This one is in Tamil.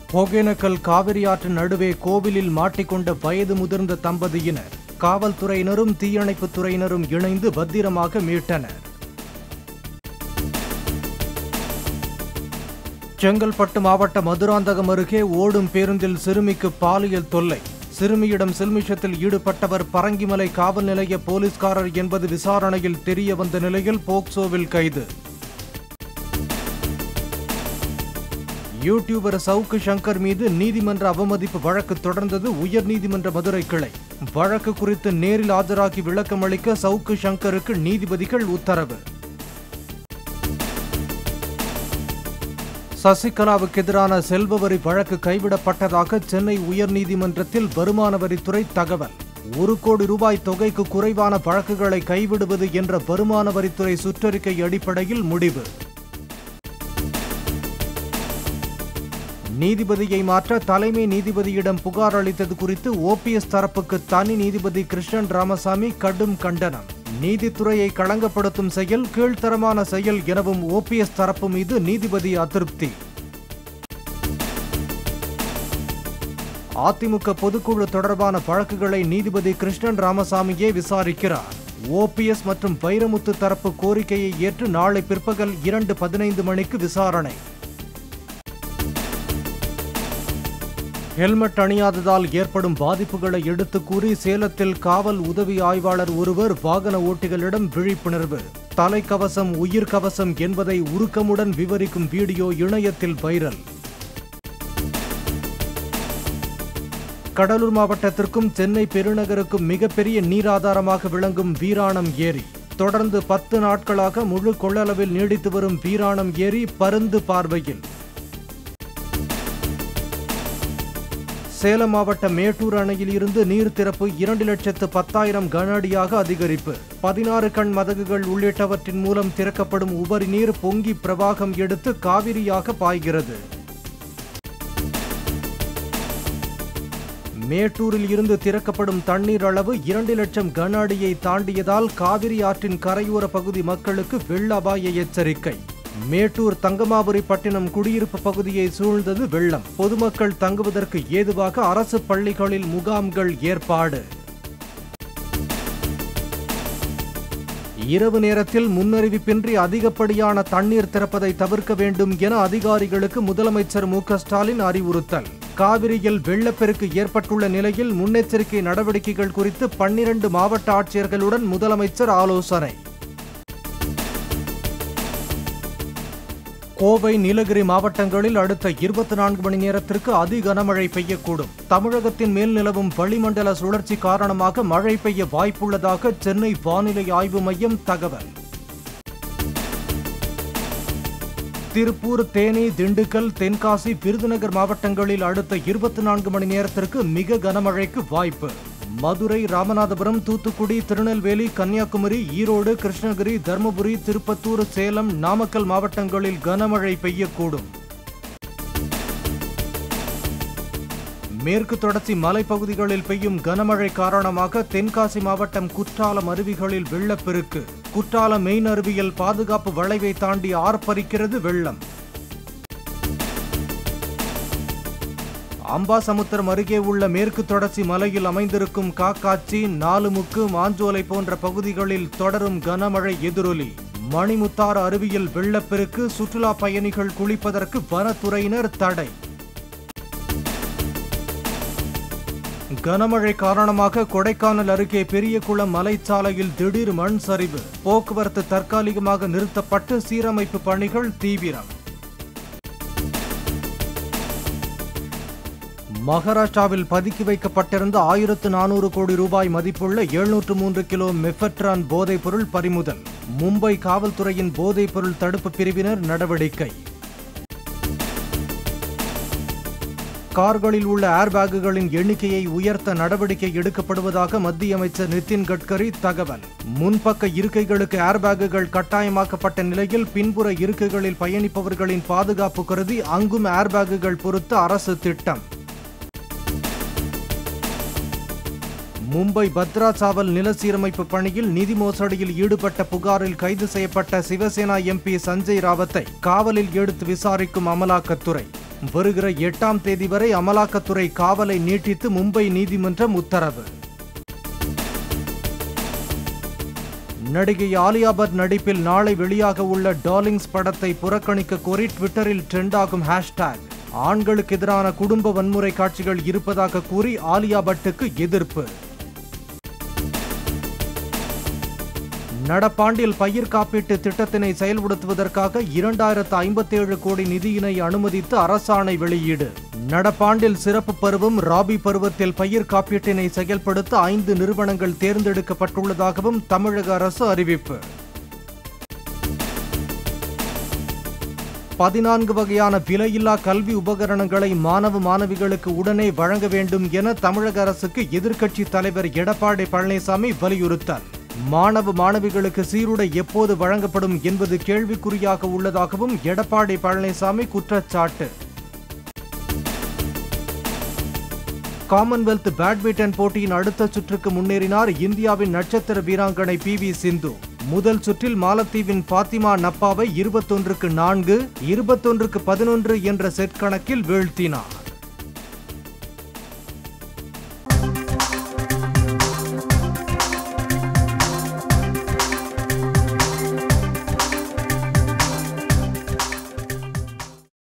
ஒகேனக்கல் காவிரி ஆற்றின் நடுவே கோவிலில் மாட்டிக்கொண்ட வயது முதிர்ந்த தம்பதியினர் காவல்துறையினரும் தீயணைப்புத் துறையினரும் இணைந்து பத்திரமாக மீட்டனர் செங்கல்பட்டு மாவட்ட மதுராந்தகம் அருகே ஓடும் பேருந்தில் சிறுமிக்கு பாலியல் தொல்லை சிறுமியிடம் சில்மிஷத்தில் ஈடுபட்டவர் பரங்கிமலை காவல் நிலைய போலீஸ்காரர் என்பது விசாரணையில் தெரிய வந்த நிலையில் போக்சோவில் கைது யூடியூபர் சவுக்கு சங்கர் மீது நீதிமன்ற அவமதிப்பு வழக்கு தொடர்ந்தது உயர்நீதிமன்ற மதுரை கிளை வழக்கு குறித்து நேரில் ஆஜராகி விளக்கம் அளிக்க சவுக்கு சங்கருக்கு நீதிபதிகள் உத்தரவு சசிகலாவுக்கு எதிரான செல்வ வரி வழக்கு கைவிடப்பட்டதாக சென்னை உயர்நீதிமன்றத்தில் வருமான வரித்துறை தகவல் ஒரு கோடி ரூபாய் தொகைக்கு குறைவான வழக்குகளை கைவிடுவது என்ற வருமான வரித்துறை சுற்றறிக்கை அடிப்படையில் முடிவு நீதிபதியை மாற்ற தலைமை நீதிபதியிடம் புகார் அளித்தது குறித்து ஓபிஎஸ் தரப்புக்கு தனி நீதிபதி கிருஷ்ணன் ராமசாமி கடும் கண்டனம் நீதித்துறையை களங்கப்படுத்தும் செயல் கீழ்த்தரமான செயல் எனவும் ஓபிஎஸ் தரப்பு மீது நீதிபதி அதிருப்தி அதிமுக பொதுக்குழு தொடர்பான வழக்குகளை நீதிபதி கிருஷ்ணன் ராமசாமியே விசாரிக்கிறார் ஓபிஎஸ் மற்றும் வைரமுத்து தரப்பு கோரிக்கையை ஏற்று நாளை பிற்பகல் இரண்டு பதினைந்து மணிக்கு விசாரணை ஹெல்மெட் அணியாததால் ஏற்படும் பாதிப்புகளை எடுத்து கூறி சேலத்தில் காவல் உதவி ஆய்வாளர் ஒருவர் வாகன ஓட்டிகளிடம் விழிப்புணர்வு தலைக்கவசம் உயிர்கவசம் என்பதை உருக்கமுடன் விவரிக்கும் வீடியோ இணையத்தில் வைரல் கடலூர் மாவட்டத்திற்கும் சென்னை பெருநகருக்கும் மிகப்பெரிய நீராதாரமாக விளங்கும் வீராணம் ஏரி தொடர்ந்து பத்து நாட்களாக முழு கொள்ளளவில் நீடித்து வரும் வீராணம் ஏரி பருந்து பார்வையில் சேலம் மாவட்ட மேட்டூர் அணையில் இருந்து நீர் திறப்பு இரண்டு லட்சத்து பத்தாயிரம் கன அடியாக அதிகரிப்பு பதினாறு கண் மதகுகள் உள்ளிட்டவற்றின் மூலம் திறக்கப்படும் உபரி நீர் பொங்கி பிரவாகம் எடுத்து காவிரியாக பாய்கிறது மேட்டூரில் இருந்து திறக்கப்படும் தண்ணீர் அளவு இரண்டு லட்சம் கன அடியை தாண்டியதால் காவிரி ஆற்றின் கரையோர பகுதி மக்களுக்கு வெள்ள அபாய எச்சரிக்கை மேட்டூர் தங்கமாபுரி பட்டினம் குடியிருப்பு பகுதியை சூழ்ந்தது வெள்ளம் பொதுமக்கள் தங்குவதற்கு ஏதுவாக அரசு பள்ளிகளில் முகாம்கள் ஏற்பாடு இரவு நேரத்தில் முன்னறிவிப்பின்றி அதிகப்படியான தண்ணீர் திறப்பதை தவிர்க்க வேண்டும் என அதிகாரிகளுக்கு முதலமைச்சர் மு ஸ்டாலின் அறிவுறுத்தல் காவிரியில் வெள்ளப்பெருக்கு ஏற்பட்டுள்ள நிலையில் முன்னெச்சரிக்கை நடவடிக்கைகள் குறித்து பன்னிரண்டு மாவட்ட ஆட்சியர்களுடன் முதலமைச்சர் ஆலோசனை கோவை நீலகிரி மாவட்டங்களில் அடுத்த இருபத்தி நான்கு மணி நேரத்திற்கு அதி கனமழை பெய்யக்கூடும் தமிழகத்தின் மேல் நிலவும் வளிமண்டல சுழற்சி காரணமாக மழை பெய்ய வாய்ப்புள்ளதாக சென்னை வானிலை ஆய்வு மையம் தகவல் திருப்பூர் தேனி திண்டுக்கல் தென்காசி விருதுநகர் மாவட்டங்களில் அடுத்த இருபத்தி நான்கு மணி நேரத்திற்கு மிக கனமழைக்கு வாய்ப்பு மதுரை ராமநாதபுரம் தூத்துக்குடி திருநெல்வேலி கன்னியாகுமரி ஈரோடு கிருஷ்ணகிரி தருமபுரி திருப்பத்தூர் சேலம் நாமக்கல் மாவட்டங்களில் கனமழை பெய்யக்கூடும் மேற்கு தொடர்ச்சி மலைப்பகுதிகளில் பெய்யும் கனமழை காரணமாக தென்காசி மாவட்டம் குற்றாலம் அருவிகளில் வெள்ளப்பெருக்கு குற்றாலம் மெயின் அருவியில் பாதுகாப்பு வளைவை தாண்டி ஆர்ப்பரிக்கிறது வெள்ளம் அம்பாசமுத்திரம் அருகே உள்ள மேற்கு தொடர்ச்சி மலையில் அமைந்திருக்கும் காக்காச்சி நாலுமுக்கு மாஞ்சோலை போன்ற பகுதிகளில் தொடரும் கனமழை எதிரொலி மணிமுத்தாறு அருவியில் வெள்ளப்பெருக்கு சுற்றுலா பயணிகள் குளிப்பதற்கு வனத்துறையினர் தடை கனமழை காரணமாக கொடைக்கானல் அருகே பெரியகுளம் மலைச்சாலையில் திடீர் மண் சரிவு போக்குவரத்து தற்காலிகமாக நிறுத்தப்பட்டு சீரமைப்பு பணிகள் தீவிரம் மகாராஷ்டிராவில் பதுக்கி வைக்கப்பட்டிருந்த ஆயிரத்து நானூறு கோடி ரூபாய் மதிப்புள்ள எழுநூற்று மூன்று கிலோ மெஃபட்ரான் போதைப்பொருள் பறிமுதல் மும்பை காவல்துறையின் போதைப்பொருள் தடுப்பு பிரிவினர் நடவடிக்கை கார்களில் உள்ள ஏர்பேக்குகளின் எண்ணிக்கையை உயர்த்த நடவடிக்கை எடுக்கப்படுவதாக மத்திய அமைச்சர் நிதின் கட்கரி தகவல் முன்பக்க இருக்கைகளுக்கு ஏர்பேக்குகள் கட்டாயமாக்கப்பட்ட நிலையில் பின்புற இருக்கைகளில் பயணிப்பவர்களின் பாதுகாப்பு கருதி அங்கும் ஏர்பேக்குகள் பொறுத்து அரசு திட்டம் மும்பை பத்ரா சாவல் நில சீரமைப்பு பணியில் நிதி மோசடியில் ஈடுபட்ட புகாரில் கைது செய்யப்பட்ட சிவசேனா எம்பி சஞ்சய் ராவத்தை காவலில் எடுத்து விசாரிக்கும் அமலாக்கத்துறை வருகிற எட்டாம் தேதி வரை அமலாக்கத்துறை காவலை நீட்டித்து மும்பை நீதிமன்றம் உத்தரவு நடிகை ஆலியா பட் நடிப்பில் நாளை வெளியாக உள்ள டார்லிங்ஸ் படத்தை புறக்கணிக்க கோரி ட்விட்டரில் ட்ரெண்ட் ஆகும் ஹேஷ்டேக் ஆண்களுக்கு எதிரான குடும்ப வன்முறை காட்சிகள் இருப்பதாக கூறி ஆலியா பட்டுக்கு எதிர்ப்பு நடப்பாண்டில் பயிர் காப்பீட்டு திட்டத்தினை செயல்படுத்துவதற்காக இரண்டாயிரத்து ஐம்பத்தேழு கோடி நிதியினை அனுமதித்து அரசாணை வெளியீடு நடப்பாண்டில் சிறப்பு பருவம் ராபி பருவத்தில் பயிர் காப்பீட்டினை செயல்படுத்த ஐந்து நிறுவனங்கள் தேர்ந்தெடுக்கப்பட்டுள்ளதாகவும் தமிழக அரசு அறிவிப்பு பதினான்கு வகையான விலையில்லா கல்வி உபகரணங்களை மாணவ மாணவிகளுக்கு உடனே வழங்க வேண்டும் என தமிழக அரசுக்கு எதிர்க்கட்சி தலைவர் எடப்பாடி பழனிசாமி வலியுறுத்தல் மாணவ மாணவிகளுக்கு சீருடை எப்போது வழங்கப்படும் என்பது கேள்விக்குறியாக உள்ளதாகவும் எடப்பாடி பழனிசாமி குற்றச்சாட்டு காமன்வெல்த் பேட்மிண்டன் போட்டியின் அடுத்த சுற்றுக்கு முன்னேறினார் இந்தியாவின் நட்சத்திர வீராங்கனை பி வி சிந்து முதல் சுற்றில் மாலத்தீவின் பாத்திமா நப்பாவை இருபத்தொன்றுக்கு நான்கு இருபத்தொன்றுக்கு பதினொன்று என்ற செட் கணக்கில் வீழ்த்தினார்